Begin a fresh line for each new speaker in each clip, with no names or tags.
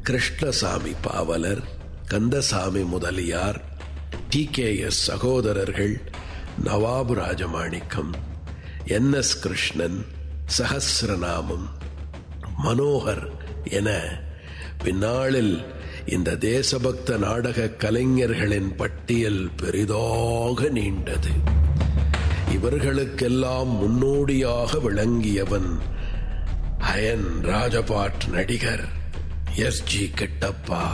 Krishnasamy Pavalar Kandaswamy Mudaliar T K S சகோதரர்கள் Nawab Rajamanickam N S Krishnan Sahasranamam Manohar என பின்னாளில் இந்த தேசபக்த நாடக கலைஞர்களின் பட்டியல் பெரிதாக நீண்டது இவர்களுக்கெல்லாம் முன்னோடியாக விளங்கியவன் அயன் ராஜபாட் நடிகர் எஸ் ஜி கிட்டப்பா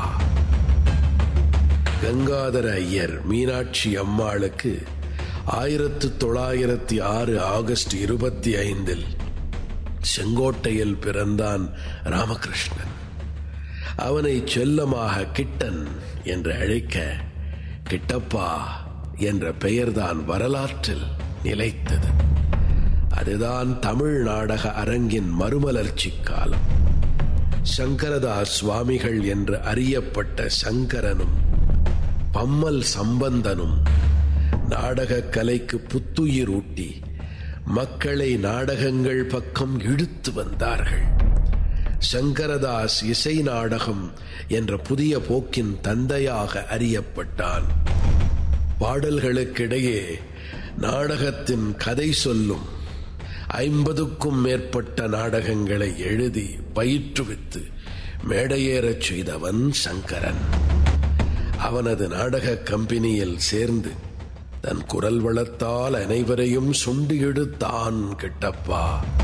கங்காதர ஐயர் மீனாட்சி அம்மாளுக்கு ஆயிரத்து தொள்ளாயிரத்தி ஆறு ஆகஸ்ட் இருபத்தி ஐந்தில் செங்கோட்டையில் பிறந்தான் ராமகிருஷ்ணன் அவனை செல்லமாக கிட்டன் என்று அழைக்க கிட்டப்பா என்ற பெயர்தான் வரலாற்றில் நிலைத்தது அதுதான் தமிழ் நாடக அரங்கின் மறுமலர்ச்சி காலம் சங்கரதாஸ் சுவாமிகள் என்று அறியப்பட்ட சங்கரனும் பம்மல் சம்பந்தனும் நாடக கலைக்கு புத்துயிர் ஊட்டி மக்களை நாடகங்கள் பக்கம் இழுத்து வந்தார்கள் சங்கரதாஸ் இசை நாடகம் என்ற புதிய போக்கின் தந்தையாக அறியப்பட்டான் பாடல்களுக்கிடையே நாடகத்தின் கதை சொல்லும் ஐம்பதுக்கும் மேற்பட்ட நாடகங்களை எழுதி பயிற்றுவித்து மேடையேறச் செய்தவன் சங்கரன் அவனது நாடக கம்பெனியில் சேர்ந்து தன் குரல் வளத்தால் அனைவரையும் சுண்டி எடுத்தான் கிட்டப்பா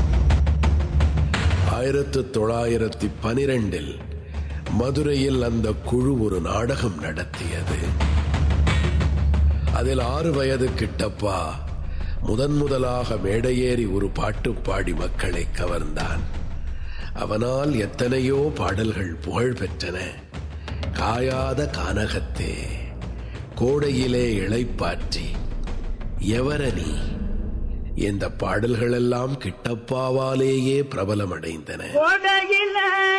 ஆயிரத்து தொள்ளாயிரத்தி பனிரெண்டில் மதுரையில் அந்த குழு ஒரு நாடகம் நடத்தியது அதில் ஆறு வயது கிட்டப்பா முதன் முதலாக மேடையேறி ஒரு பாட்டு பாடி மக்களை கவர்ந்தான் அவனால் எத்தனையோ பாடல்கள் புகழ் பெற்றன காயாத கானகத்தே கோடையிலே இளைப்பாற்றி எவரணி இந்த பாடல்களெல்லாம் கிட்டப்பாவாலேயே பிரபலமடைந்தன
கோடையில